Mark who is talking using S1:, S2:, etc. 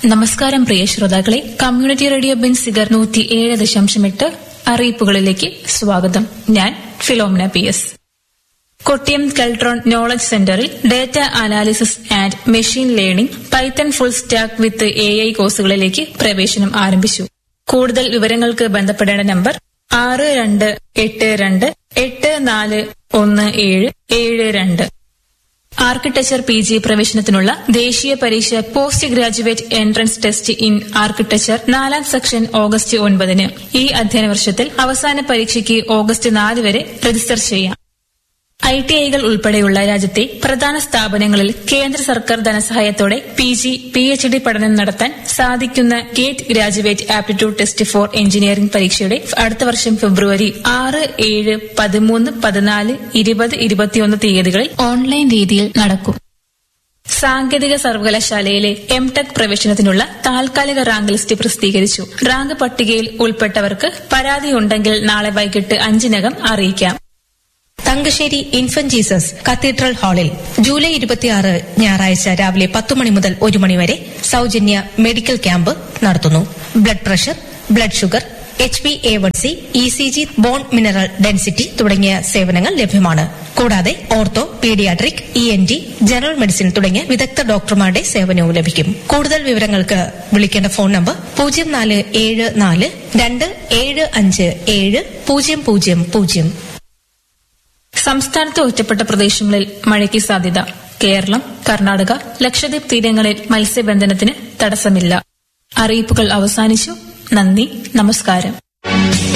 S1: നമസ്കാരം പ്രിയ ശ്രോതാക്കളെ community radio Benziger നൂറ്റി ഏഴ് ദശാംശം എട്ട് അറിയിപ്പുകളിലേക്ക് സ്വാഗതം ഞാൻ Philomina P S Kottiyam Keltron knowledge സെന്ററിൽ data analysis and machine learning python full stack with A I കോഴ്സുകളിലേക്ക് പ്രവേശനം ആരംഭിച്ചു കൂടുതൽ വിവരങ്ങൾക്ക് ബന്ധപ്പെടേണ്ട നമ്പർ ആറ് രണ്ട് എട്ട് രണ്ട് എട്ട് നാല് ഒന്ന് ഏഴ് ഏഴ് രണ്ട് ആർക്കിടെക്ചർ പി ജി പ്രവേശനത്തിനുള്ള ദേശീയ പരീക്ഷ post graduate entrance test in architecture നാലാം സെക്ഷൻ ഓഗസ്റ്റ് ഒൻപതിന് ഈ അധ്യയന വർഷത്തിൽ അവസാന പരീക്ഷയ്ക്ക് ഓഗസ്റ്റ് നാല് വരെ രജിസ്റ്റർ ചെയ്യാം ഐ ടി ഐകൾ ഉൾപ്പെടെയുള്ള രാജ്യത്തെ പ്രധാന സ്ഥാപനങ്ങളിൽ കേന്ദ്ര സർക്കാർ ധനസഹായത്തോടെ P G P H D പഠനം നടത്താൻ സാധിക്കുന്ന GATE graduate aptitude test for engineering പരീക്ഷയുടെ അടുത്ത വർഷം ഫെബ്രുവരി ആറ് ഏഴ് പതിമൂന്ന് പതിനാല് ഇരുപത് ഇരുപത്തിയൊന്ന് തീയതികളിൽ ഓൺലൈൻ രീതിയിൽ നടക്കും സാങ്കേതിക സർവകലാശാലയിലെ എം ടെക് പ്രവേശനത്തിനുള്ള താൽക്കാലിക റാങ്ക് ലിസ്റ്റ് പ്രസിദ്ധീകരിച്ചു റാങ്ക് പട്ടികയിൽ ഉൾപ്പെട്ടവർക്ക് പരാതിയുണ്ടെങ്കിൽ നാളെ വൈകിട്ട് അഞ്ചിനകം അറിയിക്കാം
S2: തങ്കശ്ശേരി ഇൻഫന്റ് ജീസസ് കത്തീഡ്രൽ ഹാളിൽ ജൂലൈ ഇരുപത്തിയാറ് ഞായറാഴ്ച രാവിലെ പത്ത് മണി മുതൽ ഒരു മണി വരെ സൌജന്യ മെഡിക്കൽ ക്യാമ്പ് നടത്തുന്നു blood pressure blood sugar H B A one C E C G bone mineral density തുടങ്ങിയ സേവനങ്ങൾ ലഭ്യമാണ് കൂടാതെ ortho pediatric E N T general medicine തുടങ്ങിയ വിദഗ്ധ ഡോക്ടർമാരുടെ സേവനവും ലഭിക്കും കൂടുതൽ വിവരങ്ങൾക്ക് വിളിക്കേണ്ട ഫോൺ നമ്പർ പൂജ്യം നാല് ഏഴ് നാല് രണ്ട് ഏഴ് അഞ്ച് ഏഴ് പൂജ്യം പൂജ്യം പൂജ്യം
S1: സംസ്ഥാനത്ത് ഒറ്റപ്പെട്ട പ്രദേശങ്ങളിൽ മഴയ്ക്ക് സാധ്യത കേരളം കർണാടക ലക്ഷദ്വീപ് തീരങ്ങളിൽ മത്സ്യബന്ധനത്തിന് തടസ്സമില്ല അറിയിപ്പുകൾ അവസാനിച്ചു നന്ദി നമസ്കാരം